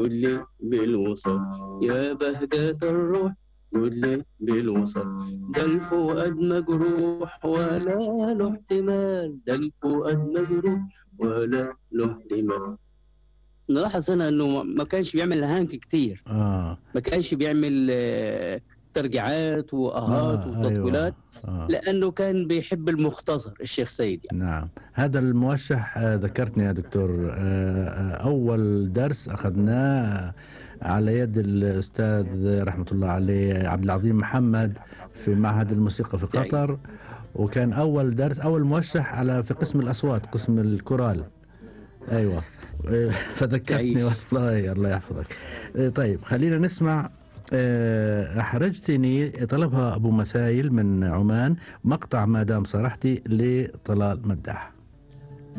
قول لي بالوصل يا بهجة الروح قول لي بالوصل ده الفؤاد مجروح ولا له احتمال ده الفؤاد مجروح ولا له احتمال نلاحظ هنا انه ما كانش بيعمل هانك كتير اه ما كانش بيعمل آه، ترجيعات واهات آه، وتطويلات آه. لانه كان بيحب المختصر الشيخ سيد يعني نعم هذا الموشح آه، ذكرتني يا دكتور آه، آه، أول درس أخذناه على يد الأستاذ رحمة الله عليه عبد العظيم محمد في معهد الموسيقى في قطر وكان أول درس أول موشح على في قسم الأصوات قسم الكورال أيوة آه، فذكرتني تعيش. والله الله يحفظك آه، طيب خلينا نسمع آه، أحرجتني طلبها أبو مثايل من عمان مقطع ما دام صرحتي لطلال مداح